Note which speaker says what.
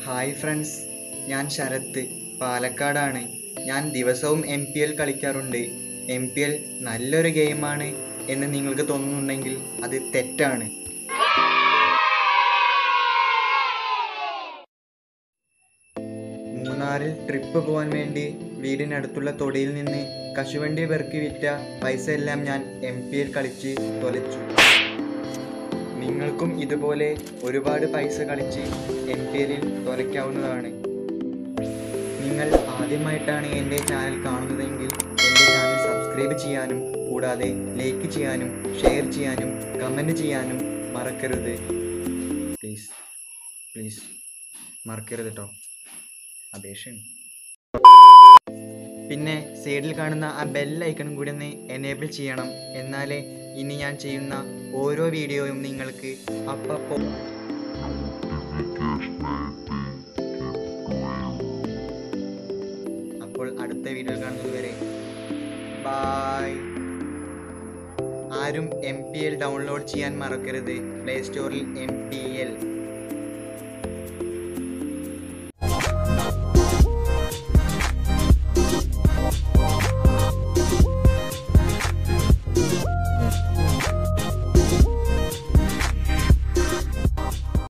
Speaker 1: hi friends ഞാൻ ശരത്ത് പാലക്കാടാണ് ഞാൻ ദിവസവും എം പി എൽ കളിക്കാറുണ്ട് എം പി എൽ നല്ലൊരു ഗെയിമാണ് എന്ന് നിങ്ങൾക്ക് തോന്നുന്നുണ്ടെങ്കിൽ അത് തെറ്റാണ് മൂന്നാറിൽ ട്രിപ്പ് പോകാൻ വേണ്ടി വീടിനടുത്തുള്ള തൊടിയിൽ നിന്ന് കശുവണ്ടി പെറുക്കി വിറ്റ പൈസ എല്ലാം ഞാൻ എം പി എൽ കളിച്ച് തൊലച്ചു നിങ്ങൾക്കും ഇതുപോലെ ഒരുപാട് പൈസ കളിച്ച് എം പി എല്ലിൽ തൊലയ്ക്കാവുന്നതാണ് നിങ്ങൾ ആദ്യമായിട്ടാണ് എൻ്റെ ചാനൽ കാണുന്നതെങ്കിൽ എൻ്റെ ചാനൽ സബ്സ്ക്രൈബ് ചെയ്യാനും കൂടാതെ ലൈക്ക് ചെയ്യാനും ഷെയർ ചെയ്യാനും കമൻറ്റ് ചെയ്യാനും മറക്കരുത് പ്ലീസ് പ്ലീസ് മറക്കരുത് കേട്ടോ അപേക്ഷയാണ് പിന്നെ സൈഡിൽ കാണുന്ന ആ ബെൽ ഐക്കണും കൂടി ഒന്ന് എനേബിൾ ചെയ്യണം എന്നാലേ ഇനി ഞാൻ ചെയ്യുന്ന ഓരോ വീഡിയോയും നിങ്ങൾക്ക് അപ്പപ്പോ അപ്പോൾ അടുത്ത വീഡിയോയിൽ കാണുന്നത് വരെ ബായ് ആരും എം പി എൽ ഡൗൺലോഡ് ചെയ്യാൻ മറക്കരുത് പ്ലേ സ്റ്റോറിൽ എം പി എൽ